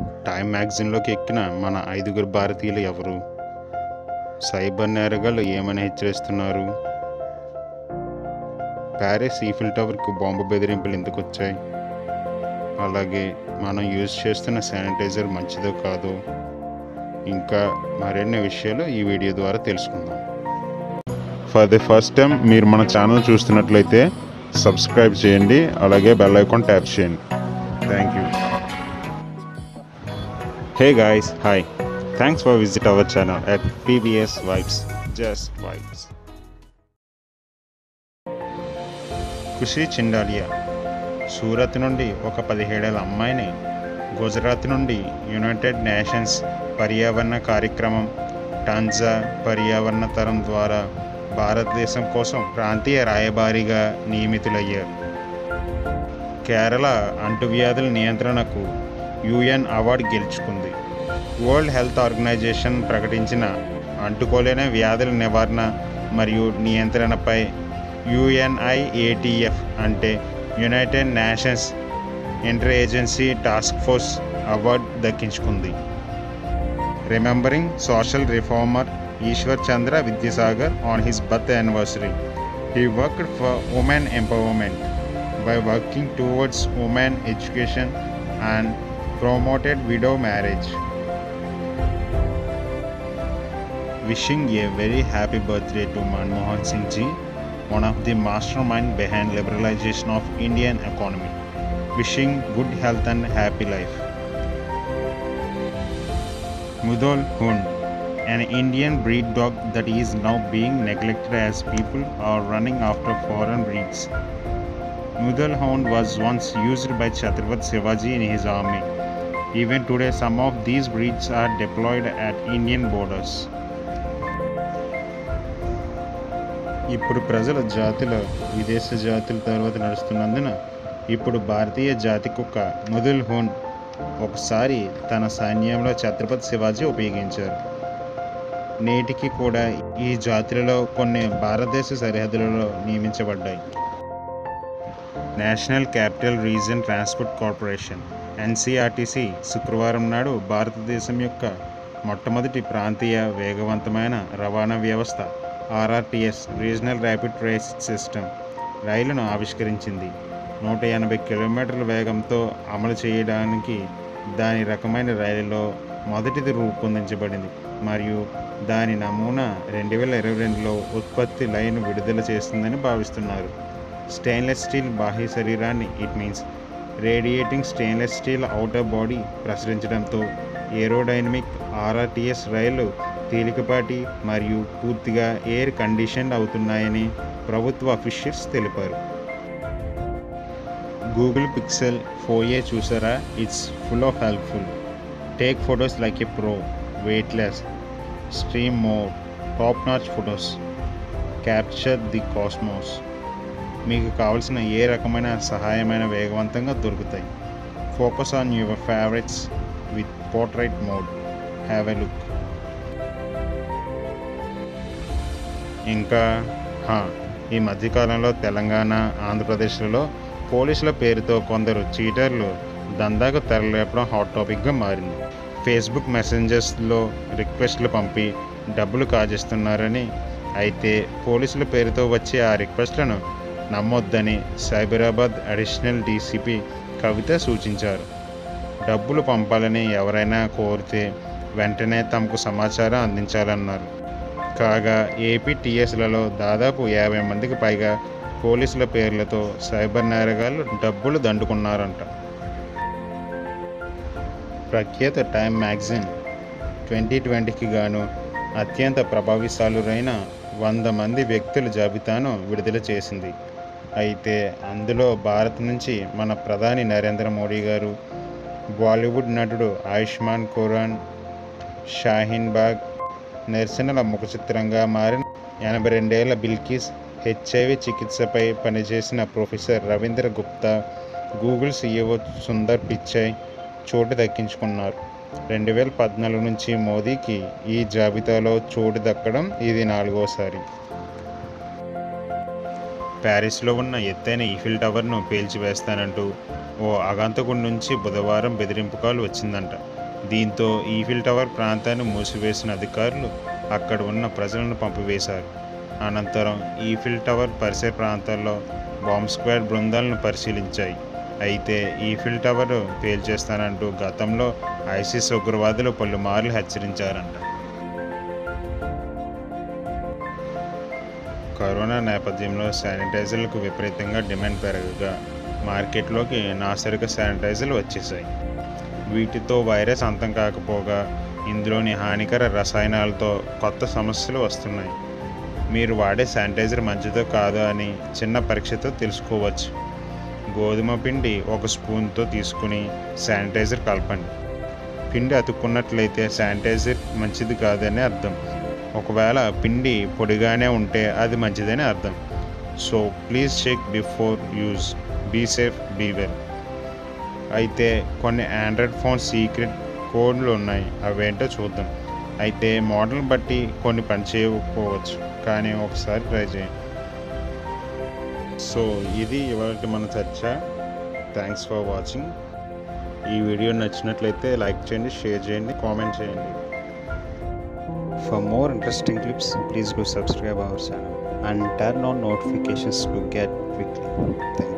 Time మ్యాగజైన్లోకి ఎక్కిన మన ఐదుగురు భారతీయులు ఎవరు సైబర్ నేరగాళ్ళు ఏమని హెచ్చరిస్తున్నారు ప్యారిస్ ఈఫిల్ టవర్కు బాంబు బెదిరింపులు ఎందుకు వచ్చాయి అలాగే మనం యూజ్ చేస్తున్న శానిటైజర్ మంచిదో కాదో ఇంకా మరిన్ని విషయాలు ఈ వీడియో ద్వారా తెలుసుకుందాం ఫర్ ది ఫస్ట్ టైం మీరు మన ఛానల్ చూస్తున్నట్లయితే సబ్స్క్రైబ్ చేయండి అలాగే బెల్ ఐకాన్ ట్యాప్ చేయండి thank you hey guys hi thanks for visit our channel at PBS vibes just vibes Khushi Chindalia Surat నుండి ఒక పదిహేడేళ్ళ అమ్మాయిని గుజరాత్ నుండి యునైటెడ్ నేషన్స్ పర్యావరణ కార్యక్రమం టాంజా పర్యావరణ తరం ద్వారా భారతదేశం కోసం ప్రాంతీయ రాయబారిగా నియమితులయ్యారు కేరళ అంటువ్యాధుల నియంత్రణకు యుఎన్ అవార్డు గెలుచుకుంది వరల్డ్ హెల్త్ ఆర్గనైజేషన్ ప్రకటించిన అంటుకోలేని వ్యాధుల నివారణ మరియు నియంత్రణపై యుఎన్ఐఏటిఎఫ్ అంటే United Nations inter agency task force award దక్కించుకుంది remembering social reformer Ishwar Chandra Vidyasagar on his birth anniversary he worked for women empowerment by working towards women education and promoted widow marriage. Wishing a very happy birthday to Manmohan Singh ji, one of the mastermind behind liberalization of Indian economy. Wishing good health and happy life. Mudol Hund, an Indian breed dog that is now being neglected as people are running after foreign breeds. Mudal Hound was once used by Chhatrapati Shivaji in his army. Even today, some of these breeds are deployed at Indian borders. ఇప్పుడు ప్రజల జాతిలో విదేశ జాతుల తర్వాత నడుస్తున్నందున ఇప్పుడు భారతీయ జాతి కుక్క ముదుల్ హోన్ ఒకసారి తన సైన్యంలో ఛత్రపతి శివాజీ ఉపయోగించారు నేటికి కూడా ఈ జాతులలో కొన్ని భారతదేశ సరిహద్దులలో నియమించబడ్డాయి National Capital Region Transport Corporation NCRTC శుక్రవారం నాడు భారతదేశం యొక్క మొట్టమొదటి ప్రాంతీయ వేగవంతమైన రవాణా వ్యవస్థ RRTS regional rapid transit system రైలును ఆవిష్కరించింది నూట ఎనభై కిలోమీటర్ల వేగంతో అమలు చేయడానికి దాని రకమైన రైలులో మొదటిది రూపొందించబడింది మరియు దాని నమూనా రెండు వేల ఇరవై రెండులో ఉత్పత్తి లైన్ విడుదల చేస్తుందని భావిస్తున్నారు స్టెయిన్లెస్ స్టీల్ బాహ్య శరీరాన్ని it means radiating stainless steel outer body ప్రసరించడంతో ఏరోడైనమిక్ ఆర్ఆర్టీఎస్ రైళ్లు తేలికపాటి మరియు పూర్తిగా ఎయిర్ కండిషన్ అవుతున్నాయని ప్రభుత్వ అఫీషియల్స్ తెలిపారు గూగుల్ పిక్సెల్ ఫోర్ ఏ చూసారా it's full of helpful take photos like a pro wait less stream more top notch photos capture the cosmos మీకు కావలసిన ఏ రకమైన సహాయమైన వేగవంతంగా దొరుకుతాయి focus on your favourites with portrait mode have a look ఇంకా హా, ఈ మధ్యకాలంలో తెలంగాణ ఆంధ్రప్రదేశ్లలో పోలీసుల పేరుతో కొందరు చీటర్లు దందాకు తెరలేపడం హాట్ టాపిక్గా మారింది ఫేస్బుక్ మెసెంజర్స్లో రిక్వెస్ట్లు పంపి డబ్బులు కాజేస్తున్నారని అయితే పోలీసుల పేరుతో వచ్చే ఆ రిక్వెస్ట్లను నమ్మొద్దని సైబరాబాద్ అడిషనల్ డీసీపీ కవిత సూచించారు డబ్బులు పంపాలని ఎవరైనా కోరితే వెంటనే తమకు సమాచారం అందించాలన్నారు కాగా ఏపీ టీఎస్లలో దాదాపు యాభై మందికి పైగా పోలీసుల పేర్లతో సైబర్ నేరగాళ్లు డబ్బులు దండుకున్నారంట ప్రఖ్యాత టైమ్ మ్యాగజైన్ ట్వంటీ ట్వంటీకి గాను అత్యంత ప్రభావిశాలురైన వంద మంది వ్యక్తుల జాబితాను విడుదల చేసింది అయితే అందులో భారత్ నుంచి మన ప్రధాని నరేంద్ర మోడీ గారు బాలీవుడ్ నటుడు ఆయుష్మాన్ ఖురాన్ షాహీన్ బాగ్ నిరసనల ముఖ చిత్రంగా మారిన ఎనభై రెండేళ్ల బిల్కిస్ హెచ్ఐవి చికిత్సపై పనిచేసిన professor Ravindra Gupta Google CEO Sundar Pichai చోటు దక్కించుకున్నారు రెండు వేల పద్నాలుగు నుంచి మోదీకి ఈ జాబితాలో చోటు దక్కడం ఇది నాలుగోసారి ప్యారిస్లో ఉన్న ఎత్తైన ఈఫిల్ టవర్ను పేల్చివేస్తానంటూ ఓ అగాంతకుడి నుంచి బుధవారం బెదిరింపు కాల్ వచ్చిందంట దీంతో ఈఫిల్ టవర్ ప్రాంతాన్ని మూసివేసిన అధికారులు అక్కడ ఉన్న ప్రజలను పంపివేశారు అనంతరం ఈఫిల్ టవర్ పరిసర ప్రాంతాల్లో బాంబ్ స్క్వాడ్ బృందాలను పరిశీలించాయి అయితే ఈఫిల్ టవర్ పేల్చేస్తానంటూ గతంలో ఐసిస్ ఉగ్రవాదులు పలుమార్లు హెచ్చరించారంట కరోనా నేపథ్యంలో శానిటైజర్లకు విపరీతంగా డిమాండ్ పెరగగా మార్కెట్లోకి నాసరిక శానిటైజర్లు వచ్చేసాయి వీటితో వైరస్ అంతం కాకపోగా ఇందులోని హానికర రసాయనాలతో కొత్త సమస్యలు వస్తున్నాయి మీరు వాడే శానిటైజర్ మంచిదో కాదో అని చిన్న పరీక్షతో తెలుసుకోవచ్చు గోధుమ పిండి ఒక స్పూన్తో తీసుకుని శానిటైజర్ కలపండి పిండి అతుక్కున్నట్లయితే శానిటైజర్ మంచిది కాదని అర్థం ఒకవేళ పిండి పొడిగానే ఉంటే అది మంచిదని అర్థం so please check before use be safe be well అయితే కొన్ని ఆండ్రాయిడ్ ఫోన్ సీక్రెట్ కోడ్లు ఉన్నాయి అవేంటో చూద్దాం అయితే మోడల్ బట్టి కొన్ని పని చేయకపోవచ్చు కానీ ఒకసారి ట్రై చేయండి సో ఇది ఇవాళ మన చర్చ థ్యాంక్స్ ఫర్ వాచింగ్ ఈ వీడియో నచ్చినట్లయితే లైక్ చేయండి షేర్ చేయండి కామెంట్ చేయండి For more interesting clips, please do subscribe our channel and turn on notifications to get quickly. Thank you.